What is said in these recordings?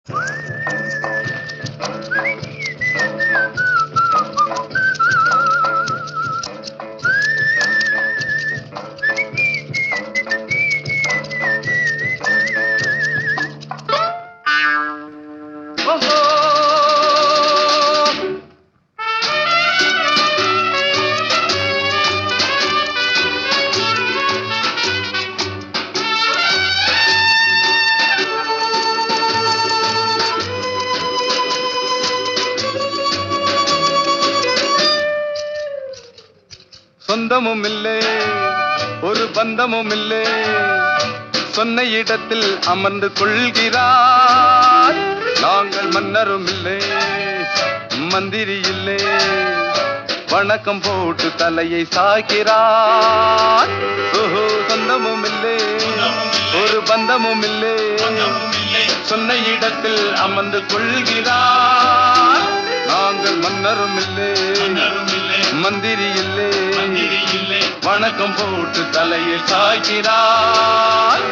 சொந்தமும் இல்லை ஒரு பந்தமும் இல்லை சொன்ன இடத்தில் அமர்ந்து கொள்கிறார் நாங்கள் மன்னரும் இல்லை மந்திரி இல்லை வணக்கம் போட்டு தலையை சாய்கிறார் ஓஹோ சொந்தமும் இல்லை ஒரு பந்தமும் இல்லை சொன்ன இடத்தில் அமர்ந்து கொள்கிறார் நாங்கள் மன்னரும் இல்லை மந்திரி இல்லை வணக்கம் போட்டு தலையை சாய்கிறார்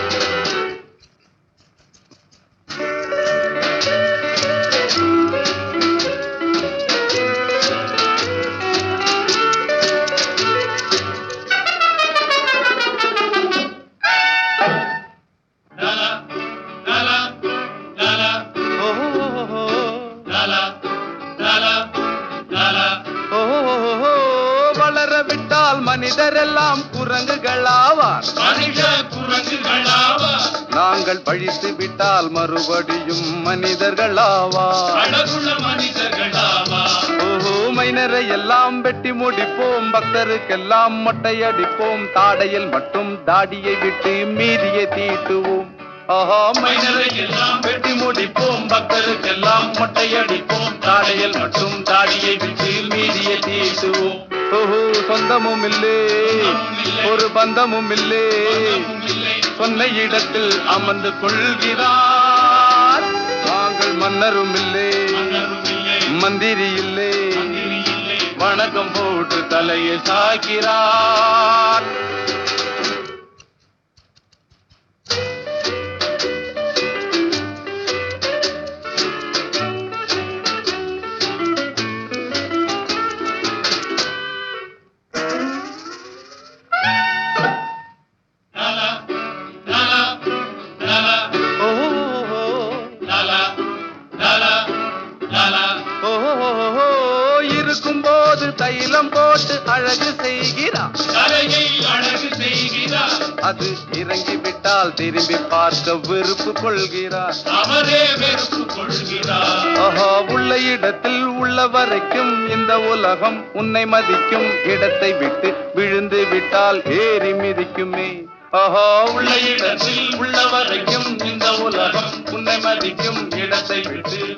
ஓஹோ ஓஹோ வளர விட்டால் மனிதரெல்லாம் குரங்குகளாவார் நாங்கள் பழித்து விட்டால் மறுபடியும் மனிதர்களாவார் ஓஹோ மைனரை எல்லாம் வெட்டி முடிப்போம் பக்தருக்கெல்லாம் மொட்டை அடிப்போம் தாடையில் மட்டும் தாடியை விட்டு மீதியை தீட்டுவோம் ஆஹா மைனரை எல்லாம் வெட்டி முடிப்போம் பக்தருக்கெல்லாம் மொட்டை அடிப்போம் தாடையில் மட்டும் தாடியை விட்டு மீதியை தீட்டுவோம் ஓஹோ சொந்தமும் இல்லே ஒரு பந்தமும் இல்லே சொன்ன இடத்தில் அமர்ந்து கொள்கிறார் நாங்கள் மன்னரும் இல்லை மந்திரி இல்லை வணக்கம் போட்டு தலையை சாய்க்கிறார் ஓஹோ ஓஹோ இருக்கும் போது தைலம் போட்டு அழகு செய்கிறார் அது இறங்கி விட்டால் திரும்பி பார்க்க விருப்பு கொள்கிறார் ஆஹா உள்ள இடத்தில் உள்ள வரைக்கும் இந்த உலகம் உன்னை மதிக்கும் இடத்தை விட்டு விழுந்து விட்டால் ஏறி மிதிக்குமே ஆஹா உள்ள இடத்தில் உள்ள வரைக்கும் இந்த உலகம் உன்னை மதிக்கும் இடத்தை விட்டு